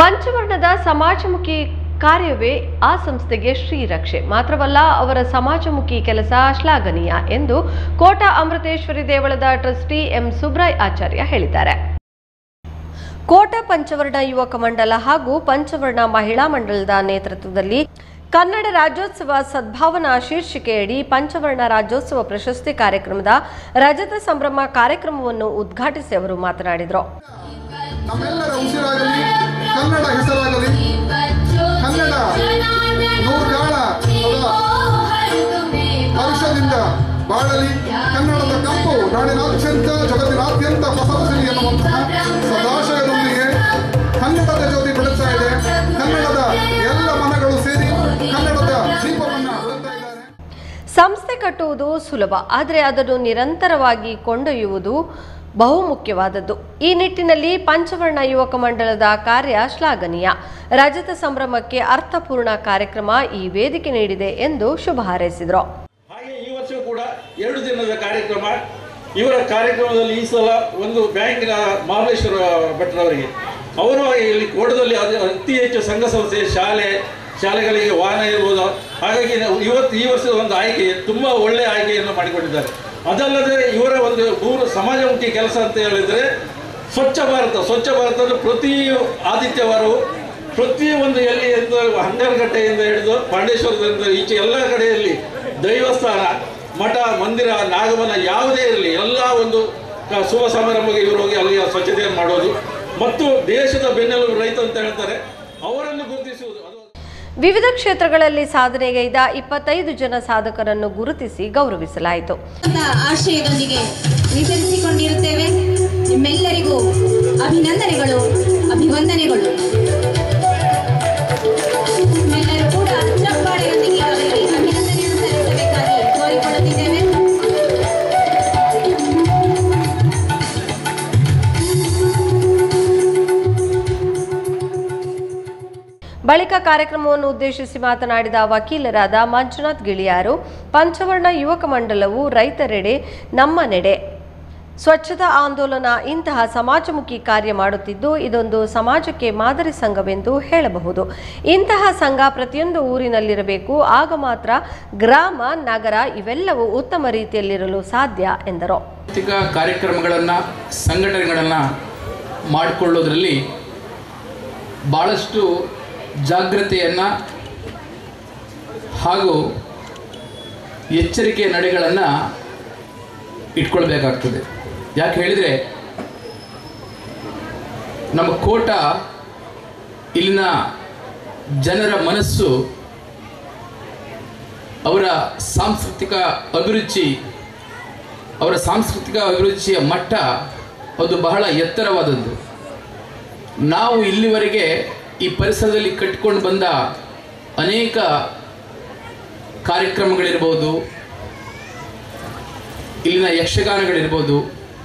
ಪಂಚವರ್ಣದ ಸಮಾಜಮುಖಿ ಕಾರ್ಯವೇ ಆ ಸಂಸ್ಥೆಗೆ ಶ್ರೀರಕ್ಷೆ ಮಾತ್ರವಲ್ಲ ಅವರ ಸಮಾಜಮುಖಿ ಕೆಲಸ ಶ್ಲಾಘನೀಯ ಎಂದು ಕೋಟ ಅಮೃತೇಶ್ವರಿ ದೇವಳದ ಟ್ರಸ್ಟಿ ಎಂ ಸುಬ್ರಾಯ್ ಆಚಾರ್ಯ ಹೇಳಿದ್ದಾರೆ ಕೋಟ ಪಂಚವರ್ಣ ಯುವಕ ಮಂಡಲ ಹಾಗೂ ಪಂಚವರ್ಣ ಮಹಿಳಾ ಮಂಡಲದ ನೇತೃತ್ವದಲ್ಲಿ ಕನ್ನಡ ರಾಜ್ಯೋತ್ಸವ ಸದ್ಭಾವನಾ ಶೀರ್ಷಿಕೆಯಡಿ ಪಂಚವರ್ಣ ರಾಜ್ಯೋತ್ಸವ ಪ್ರಶಸ್ತಿ ಕಾರ್ಯಕ್ರಮದ ರಜತ ಸಂಭ್ರಮ ಕಾರ್ಯಕ್ರಮವನ್ನು ಉದ್ಘಾಟಿಸಿ ಅವರು ಮಾತನಾಡಿದರು ನಮ್ಮೆಲ್ಲರ ಉಸಿರಾಗಲಿ ಕನ್ನಡ ಹೆಸರಾಗಲಿ ಕನ್ನಡ ನೂರ್ಗಾಳ ಸದಾ ಹರ್ಷದಿಂದ ಬಾಳಲಿ ಕನ್ನಡದ ಕಂಪು ನಾಡಿನಾದ್ಯಂತ ಜಗತ್ತಿನಾದ್ಯಂತ ಪಸರಿಸಲಿ ಎನ್ನುವಂತಹ ಸದಾಶಯದೊಂದಿಗೆ ಕನ್ನಡದ ಜ್ಯೋತಿ ಬೆಳಗ್ತಾ ಇದೆ ಕನ್ನಡದ ಎಲ್ಲ ಮನಗಳು ಸೇರಿ ಕನ್ನಡದ ದೀಪವನ್ನ ಹೊರತಾ ಇದ್ದಾರೆ ಸಂಸ್ಥೆ ಕಟ್ಟುವುದು ಸುಲಭ ಆದರೆ ಅದನ್ನು ನಿರಂತರವಾಗಿ ಕೊಂಡೊಯ್ಯುವುದು ಬಹುಮುಖ್ಯವಾದದ್ದು ಈ ನಿಟ್ಟಿನಲ್ಲಿ ಪಂಚವರ್ಣ ಯುವಕ ಮಂಡಲದ ಕಾರ್ಯ ಶ್ಲಾಘನೀಯ ರಜತ ಸಂಭ್ರಮಕ್ಕೆ ಅರ್ಥಪೂರ್ಣ ಕಾರ್ಯಕ್ರಮ ಈ ವೇದಿಕೆ ನೀಡಿದೆ ಎಂದು ಶುಭ ಹಾರೈಸಿದರು ಹಾಗೆ ಈ ವರ್ಷ ಕೂಡ ಎರಡು ದಿನದ ಕಾರ್ಯಕ್ರಮ ಇವರ ಕಾರ್ಯಕ್ರಮದಲ್ಲಿ ಈ ಸಲ ಒಂದು ಬ್ಯಾಂಕಿನ ಮಹಾಬಲೇಶ್ವರ ಭಟ್ರವರಿಗೆ ಅವರು ಇಲ್ಲಿ ಕೋಟದಲ್ಲಿ ಅದು ಅತಿ ಹೆಚ್ಚು ಸಂಘ ಸಂಸ್ಥೆ ಶಾಲೆ ಶಾಲೆಗಳಿಗೆ ವಾಹನ ಇರ್ಬೋದು ಹಾಗಾಗಿ ನಾವು ಇವತ್ತು ಈ ವರ್ಷದ ಒಂದು ಆಯ್ಕೆ ತುಂಬ ಒಳ್ಳೆಯ ಆಯ್ಕೆಯನ್ನು ಮಾಡಿಕೊಂಡಿದ್ದಾರೆ ಅದಲ್ಲದೆ ಇವರ ಒಂದು ಮೂರು ಸಮಾಜಮುಖಿ ಕೆಲಸ ಅಂತ ಹೇಳಿದರೆ ಸ್ವಚ್ಛ ಭಾರತ ಸ್ವಚ್ಛ ಭಾರತ ಪ್ರತಿ ಆದಿತ್ಯವಾರವೂ ಪ್ರತಿಯೊಂದು ಎಲ್ಲಿ ಎಂದು ಹಂಗರಗಟ್ಟೆಯಿಂದ ಹಿಡಿದು ಪಾಂಡೇಶ್ವರದಿಂದ ಈಚೆ ಎಲ್ಲ ಕಡೆಯಲ್ಲಿ ದೈವಸ್ಥಾನ ಮಠ ಮಂದಿರ ನಾಗವನ ಯಾವುದೇ ಇರಲಿ ಎಲ್ಲ ಒಂದು ಕ- ಶುಭ ಸಮಾರಂಭಕ್ಕೆ ಇವರು ಹೋಗಿ ಅಲ್ಲಿ ಸ್ವಚ್ಛತೆಯನ್ನು ಮಾಡೋದು ಮತ್ತು ದೇಶದ ಬೆನ್ನೆಲುಬು ರೈತ ಅಂತ ಹೇಳ್ತಾರೆ ಅವರನ್ನು ಗುರುತಿಸುವುದು ಅದು ವಿವಿಧ ಕ್ಷೇತ್ರಗಳಲ್ಲಿ ಸಾಧನೆಗೈದ ಇಪ್ಪತ್ತೈದು ಜನ ಸಾಧಕರನ್ನು ಗುರುತಿಸಿ ಗೌರವಿಸಲಾಯಿತು ಅಂತ ಆಶಯದೊಂದಿಗೆ ವಿತರಿಸಿಕೊಂಡಿರುತ್ತೇವೆ ನಿಮ್ಮೆಲ್ಲರಿಗೂ ಅಭಿನಂದನೆಗಳು ಅಭಿವಂದನೆಗಳು ನಿಮ್ಮೆಲ್ಲರೂ ಕೂಡ ಚಪ್ಪಾಳೆಯೊಂದಿಗೆ ಅವರಿಗೆ ಅಭಿನಂದನೆಯನ್ನು ಸಲ್ಲಿಸಬೇಕಾಗಿ ಕೋರಿಕೊಳ್ಳುತ್ತಿದ್ದೇವೆ ಬಳಿಕ ಕಾರ್ಯಕ್ರಮವನ್ನು ಉದ್ದೇಶಿಸಿ ಮಾತನಾಡಿದ ವಕೀಲರಾದ ಮಂಜುನಾಥ್ ಗಿಳಿಯಾರು ಪಂಚವರ್ಣ ಯುವಕ ಮಂಡಲವು ರೈತರೆಡೆ ನಮ್ಮ ನೆಡೆ ಸ್ವಚ್ಛತಾ ಆಂದೋಲನ ಇಂತಹ ಸಮಾಜಮುಖಿ ಕಾರ್ಯ ಮಾಡುತ್ತಿದ್ದು ಇದೊಂದು ಸಮಾಜಕ್ಕೆ ಮಾದರಿ ಸಂಘವೆಂದು ಹೇಳಬಹುದು ಇಂತಹ ಸಂಘ ಪ್ರತಿಯೊಂದು ಊರಿನಲ್ಲಿರಬೇಕು ಆಗ ಮಾತ್ರ ಗ್ರಾಮ ನಗರ ಇವೆಲ್ಲವೂ ಉತ್ತಮ ರೀತಿಯಲ್ಲಿರಲು ಸಾಧ್ಯ ಎಂದರು ಸಾಂಸ್ಕೃತಿಕ ಕಾರ್ಯಕ್ರಮಗಳನ್ನು ಸಂಘಟನೆಗಳನ್ನು ಮಾಡಿಕೊಳ್ಳೋದ್ರಲ್ಲಿ ಭಾಳಷ್ಟು ಜಾಗ್ರತೆಯನ್ನು ಹಾಗೂ ಎಚ್ಚರಿಕೆಯ ನಡೆಗಳನ್ನು ಇಟ್ಕೊಳ್ಬೇಕಾಗ್ತದೆ ಯಾಕೆ ಹೇಳಿದರೆ ನಮ್ಮ ಕೋಟ ಇಲ್ಲಿನ ಜನರ ಮನಸ್ಸು ಅವರ ಸಾಂಸ್ಕೃತಿಕ ಅಭಿರುಚಿ ಅವರ ಸಾಂಸ್ಕೃತಿಕ ಅಭಿರುಚಿಯ ಮಟ್ಟ ಅದು ಬಹಳ ಎತ್ತರವಾದದ್ದು ನಾವು ಇಲ್ಲಿವರೆಗೆ ಈ ಪರಿಸರದಲ್ಲಿ ಕಟ್ಟಿಕೊಂಡು ಬಂದ ಅನೇಕ ಕಾರ್ಯಕ್ರಮಗಳಿರ್ಬೋದು ಇಲ್ಲಿನ ಯಕ್ಷಗಾನಗಳಿರ್ಬೋದು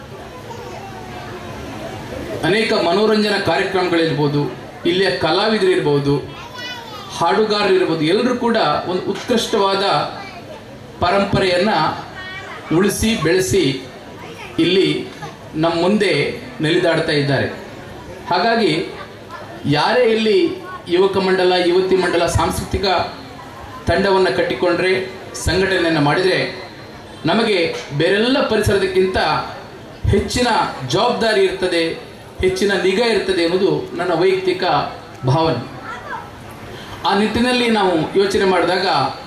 ಅನೇಕ ಮನೋರಂಜನಾ ಕಾರ್ಯಕ್ರಮಗಳಿರ್ಬೋದು ಇಲ್ಲಿಯ ಕಲಾವಿದರಿರ್ಬೋದು ಹಾಡುಗಾರರಿರ್ಬೋದು ಎಲ್ಲರೂ ಕೂಡ ಒಂದು ಉತ್ಕೃಷ್ಟವಾದ ಪರಂಪರೆಯನ್ನು ಉಳಿಸಿ ಬೆಳೆಸಿ ಇಲ್ಲಿ ನಮ್ಮ ಮುಂದೆ ನೆಲಿದಾಡ್ತಾ ಇದ್ದಾರೆ ಹಾಗಾಗಿ ಯಾರೇ ಇಲ್ಲಿ ಯುವಕ ಮಂಡಲ ಯುವತಿ ಮಂಡಲ ಸಾಂಸ್ಕೃತಿಕ ತಂಡವನ್ನು ಕಟ್ಟಿಕೊಂಡ್ರೆ ಸಂಘಟನೆಯನ್ನು ಮಾಡಿದರೆ ನಮಗೆ ಬೇರೆಲ್ಲ ಪರಿಸರದಕ್ಕಿಂತ ಹೆಚ್ಚಿನ ಜವಾಬ್ದಾರಿ ಇರ್ತದೆ ಹೆಚ್ಚಿನ ನಿಗಾ ಇರ್ತದೆ ಎನ್ನುವುದು ನನ್ನ ವೈಯಕ್ತಿಕ ಭಾವನೆ ಆ ನಿಟ್ಟಿನಲ್ಲಿ ನಾವು ಯೋಚನೆ ಮಾಡಿದಾಗ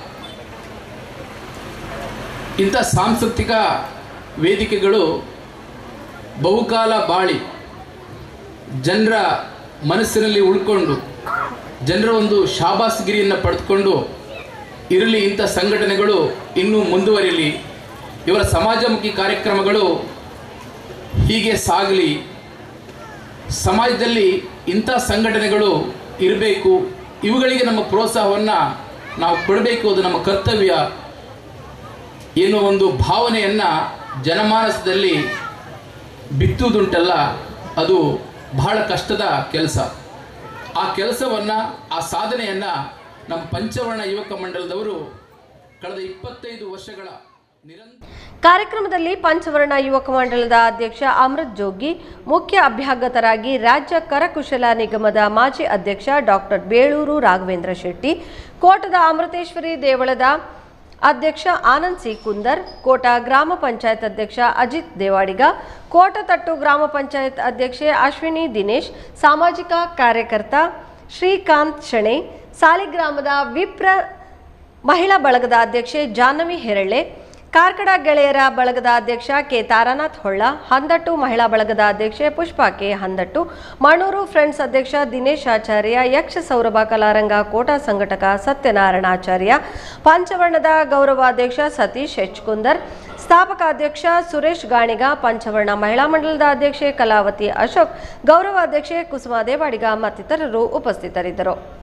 ಇಂಥ ಸಾಂಸ್ಕೃತಿಕ ವೇದಿಕೆಗಳು ಬಹುಕಾಲ ಬಾಳಿ ಜನರ ಮನಸ್ಸಿನಲ್ಲಿ ಉಳ್ಕೊಂಡು ಜನರ ಒಂದು ಶಾಬಾಸ್ಗಿರಿಯನ್ನು ಪಡೆದುಕೊಂಡು ಇರಲಿ ಇಂಥ ಸಂಘಟನೆಗಳು ಇನ್ನೂ ಮುಂದುವರಿಲಿ ಇವರ ಸಮಾಜಮುಖಿ ಕಾರ್ಯಕ್ರಮಗಳು ಹೀಗೆ ಸಾಗಲಿ ಸಮಾಜದಲ್ಲಿ ಇಂಥ ಸಂಘಟನೆಗಳು ಇರಬೇಕು ಇವುಗಳಿಗೆ ನಮ್ಮ ಪ್ರೋತ್ಸಾಹವನ್ನು ನಾವು ಕೊಡಬೇಕು ಅದು ನಮ್ಮ ಕರ್ತವ್ಯ ಎನ್ನುವ ಒಂದು ಭಾವನೆಯನ್ನು ಜನಮಾನಸದಲ್ಲಿ ಬಿತ್ತುವುದುಂಟಲ್ಲ ಅದು ಬಹಳ ಕಷ್ಟದ ಕೆಲಸ ಆ ಕೆಲಸವನ್ನು ಆ ಸಾಧನೆಯನ್ನು ನಮ್ಮ ಪಂಚವರ್ಣ ಯುವಕ ಮಂಡಲದವರು ಕಳೆದ ಇಪ್ಪತ್ತೈದು ವರ್ಷಗಳ ನಿರಂತರ ಕಾರ್ಯಕ್ರಮದಲ್ಲಿ ಪಂಚವರ್ಣ ಯುವಕ ಮಂಡಳದ ಅಧ್ಯಕ್ಷ ಅಮೃತ್ ಜೋಗಿ ಮುಖ್ಯ ಅಭ್ಯಾಗತರಾಗಿ ರಾಜ್ಯ ಕರಕುಶಲ ನಿಗಮದ ಮಾಜಿ ಅಧ್ಯಕ್ಷ ಡಾಕ್ಟರ್ ಬೇಳೂರು ರಾಘವೇಂದ್ರ ಶೆಟ್ಟಿ ಕೋಟದ ಅಮೃತೇಶ್ವರಿ ದೇವಳದ ಅಧ್ಯಕ್ಷ ಆನಂದ್ ಸಿ ಕುಂದರ್ ಕೋಟ ಗ್ರಾಮ ಪಂಚಾಯತ್ ಅಧ್ಯಕ್ಷ ಅಜಿತ್ ದೇವಾಡಿಗ ಕೋಟತಟ್ಟು ಗ್ರಾಮ ಪಂಚಾಯತ್ ಅಧ್ಯಕ್ಷೆ ಅಶ್ವಿನಿ ದಿನೇಶ್ ಸಾಮಾಜಿಕ ಕಾರ್ಯಕರ್ತ ಶ್ರೀಕಾಂತ್ ಶೆಣೆ ಸಾಲಿಗ್ರಾಮದ ವಿಪ್ರ ಮಹಿಳಾ ಬಳಗದ ಅಧ್ಯಕ್ಷೆ ಜಾಹ್ನವಿ ಹೆರಳೆ ಕಾರ್ಕಡ ಗೆಳೆಯರ ಬಳಗದ ಅಧ್ಯಕ್ಷ ಕೆ ತಾರಾನಾಥ್ ಹೊಳ್ಳ ಹಂದಟ್ಟು ಮಹಿಳಾ ಬಳಗದ ಅಧ್ಯಕ್ಷೆ ಪುಷ್ಪಾ ಕೆ ಹಂದಟ್ಟು ಮಣೂರು ಫ್ರೆಂಡ್ಸ್ ಅಧ್ಯಕ್ಷ ದಿನೇಶ್ ಆಚಾರ್ಯ ಯಕ್ಷ ಸೌರಭ ಕಲಾರಂಗ ಕೋಟಾ ಸಂಘಟಕ ಸತ್ಯನಾರಾಯಣ ಆಚಾರ್ಯ ಪಂಚವರ್ಣದ ಗೌರವಾಧ್ಯಕ್ಷ ಸತೀಶ್ ಎಚ್ ಕುಂದರ್ ಸ್ಥಾಪಕ ಅಧ್ಯಕ್ಷ ಸುರೇಶ್ ಗಾಣಿಗ ಪಂಚವರ್ಣ ಮಹಿಳಾ ಮಂಡಲದ ಅಧ್ಯಕ್ಷೆ ಕಲಾವತಿ ಅಶೋಕ್ ಗೌರವಾಧ್ಯಕ್ಷೆ ಕುಸುಮಾ ದೇವಾಡಿಗ ಮತ್ತಿತರರು ಉಪಸ್ಥಿತರಿದ್ದರು